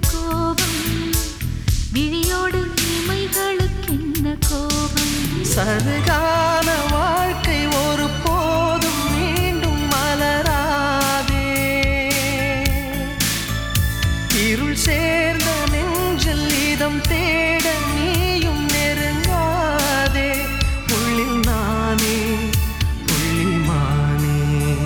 கோபம் விழியோடு இமைகளுக்கென்ன கோபம் சருகான வாழ்க்கை ஒரு போதும் மீண்டும் மலராதே இருள் சேர்ந்த நெஞ்சில் இதம் தேட நீயும் நெருங்காதே உள்ளில் நானே புள்ளிமானே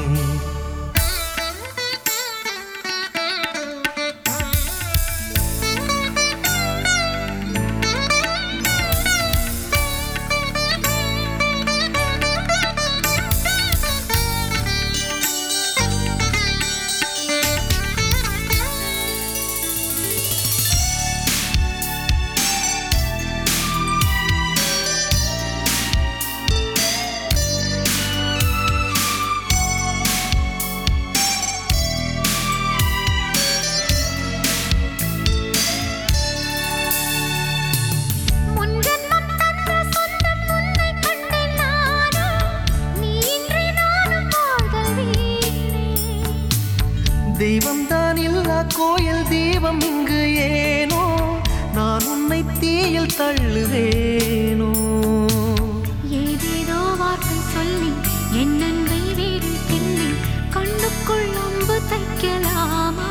முன்ஜென்மம் தந்த சொந்தம் உன்னை கண்டேன் நானும் நீ இன்றி நானும் வாழ்தல் வீணே தெய்வம் தான் இல்லா கோயில் தீபம் இங்கு ஏனோ நான் உன்னை தீயில் தள்ளுவேனோ ஏதேதோ வார்த்தை சொல்லி என் அன்பை வேறு கிள்ளி கண்ணுக்குள் அம்பு தைக்கலாமா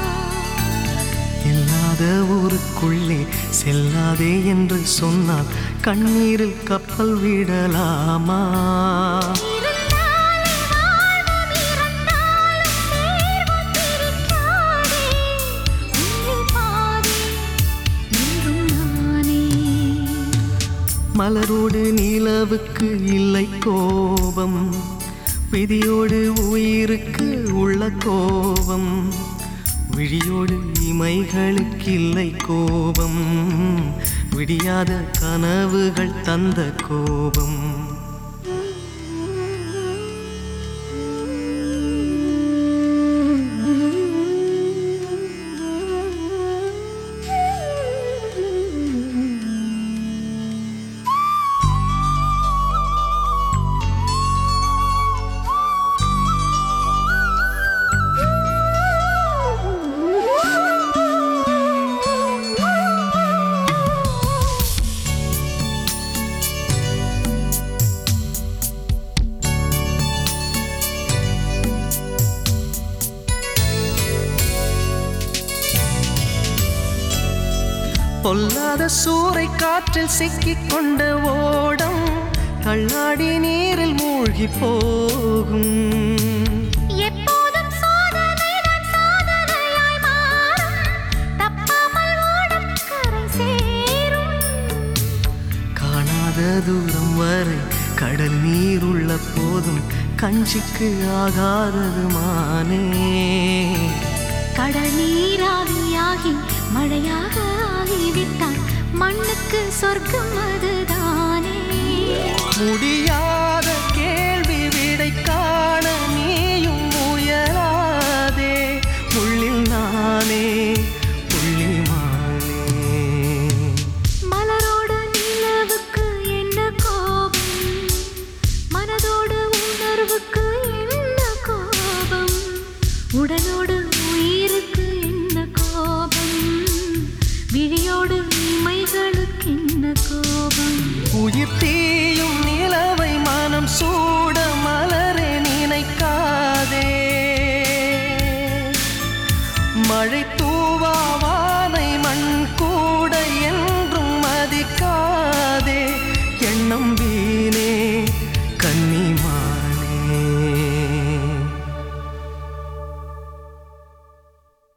இல்லாத ஊருக்குள்ளே செல்லாதே என்று சொன்னால் கண்ணீரில் கப்பல் விடலாமா இருந்தாலே வாழ்வோம் இறந்தாலும் சேர்வோம் பிரிக்காதே உன்னில் பாதி என்றும் நானே மலரோடு நிலவுக்கு இல்லை கோபம் விதியோடு உயிருக்கு உள்ள கோபம் விழியோடு இமைகளுக்கு இல்லை கோபம் விடியாத கனவுகள் தந்த கோபம் பொல்லாத சூறை காற்றில் சிக்கிக் கொண்ட ஓடம் தள்ளாடி நீரில் மூழ்கி போகும் எப்போதும் சோதனைதான் சாதனையாய் மாறும் தப்பாமல் ஓடும் கரை சேரும் காணாத தூரம் வரை கடல் நீர் உள்ள போதும் கஞ்சிக்கு ஆகாதது மானே கடல் நீராவியாகி மழையாக ஆகிவிட்டால் மண்ணுக்கு சொர்க்கம் அதுதானே முடியாத கேள்வி விடை காண நீயும் முயலாதே உள்ளில் நானே புள்ளிமானே மலரோடு நிலவுக்கு என்ன கோபம் மனதோடு உணர்வுக்கு என்ன கோபம் உடலோடு உயிருக்கு என்ன கோபம் விழியோடு இமைகளுக்கு என்ன கோபம் உயிர் தீயும் நிலவை மனம் சூட மலரே நினைக்காதே மழை தூவாவானை மண் கூட என்றும் மதிக்காதே